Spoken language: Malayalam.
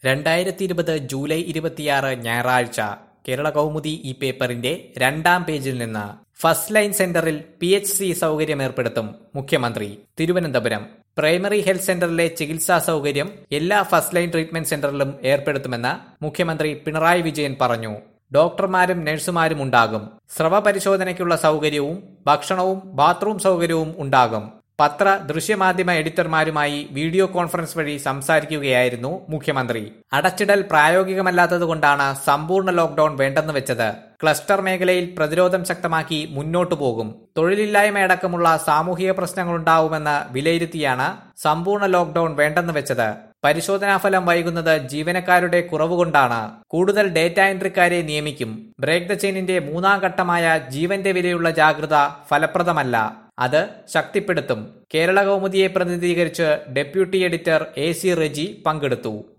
രണ്ടായിരത്തി ഇരുപത് ജൂലൈ ഇരുപത്തിയാറ് ഞായറാഴ്ച കേരള കൗമുദി ഈ പേപ്പറിന്റെ രണ്ടാം പേജിൽ നിന്ന് ഫസ്റ്റ് ലൈൻ സെന്ററിൽ പി എച്ച് സി സൗകര്യം ഏർപ്പെടുത്തും മുഖ്യമന്ത്രി തിരുവനന്തപുരം പ്രൈമറി ഹെൽത്ത് സെന്ററിലെ ചികിത്സാ സൗകര്യം എല്ലാ ഫസ്റ്റ് ലൈൻ ട്രീറ്റ്മെന്റ് സെന്ററിലും ഏർപ്പെടുത്തുമെന്ന് മുഖ്യമന്ത്രി പിണറായി വിജയൻ പറഞ്ഞു ഡോക്ടർമാരും നഴ്സുമാരും ഉണ്ടാകും സ്രവ പരിശോധനയ്ക്കുള്ള സൗകര്യവും ഭക്ഷണവും ബാത്റൂം സൗകര്യവും ഉണ്ടാകും പത്ര ദൃശ്യമാധ്യമ എഡിറ്റർമാരുമായി വീഡിയോ കോൺഫറൻസ് വഴി സംസാരിക്കുകയായിരുന്നു മുഖ്യമന്ത്രി അടച്ചിടൽ പ്രായോഗികമല്ലാത്തതുകൊണ്ടാണ് സമ്പൂർണ്ണ ലോക്ഡൌൺ വേണ്ടെന്ന് വെച്ചത് ക്ലസ്റ്റർ മേഖലയിൽ പ്രതിരോധം ശക്തമാക്കി മുന്നോട്ടു പോകും തൊഴിലില്ലായ്മയടക്കമുള്ള സാമൂഹിക പ്രശ്നങ്ങളുണ്ടാവുമെന്ന് വിലയിരുത്തിയാണ് സമ്പൂർണ്ണ ലോക്ഡൌൺ വേണ്ടെന്ന് വെച്ചത് പരിശോധനാ ഫലം വൈകുന്നത് ജീവനക്കാരുടെ കുറവുകൊണ്ടാണ് കൂടുതൽ ഡേറ്റ എൻട്രിക്കാരെ നിയമിക്കും ബ്രേക്ക് ദ ചെയിനിന്റെ മൂന്നാം ഘട്ടമായ ജീവന്റെ വിലയുള്ള ജാഗ്രത ഫലപ്രദമല്ല അത് ശക്തിപ്പെടുത്തും കേരള കൗമുദിയെ പ്രതിനിധീകരിച്ച് deputy editor A C Reji പങ്കെടുത്തു